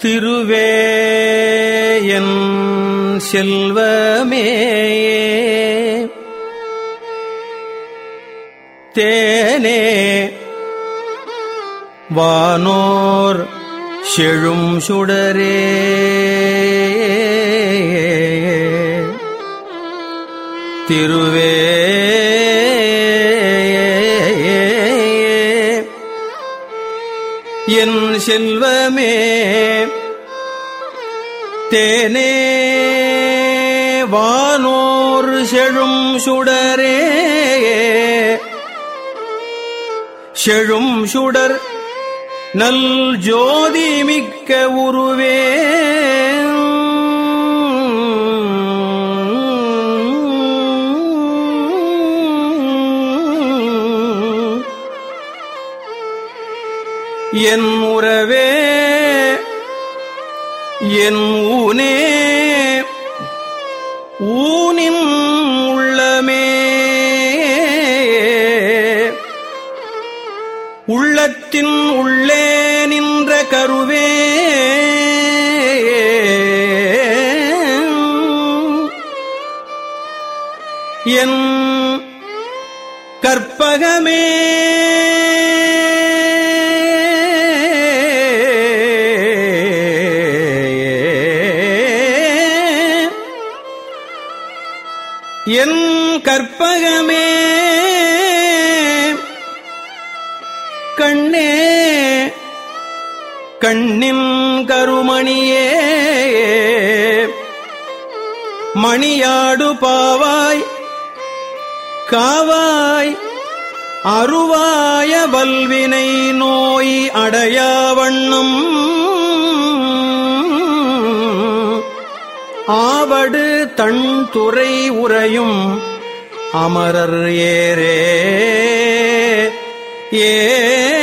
திருவே என் செல்வமே தேனே வானோர் செழும் சுடரே திருவே என் செல்வமே தேனே வானோர் செழும் சுடரே செழும் சுடர் நல் ஜோதி மிக்க உருவே என் உறவே என் ஊனே ஊனின் உள்ளமே உள்ளத்தின் உள்ளே நின்ற கருவே என் கற்பகமே என் கற்பகமே கண்ணே கண்ணின் கருமணியே மணியாடு பாவாய் காவாய் அருவாய வல்வினை நோய் அடையாவண்ணம் ஆவடு தன் துறை உறையும் அமரர் ஏரே ஏ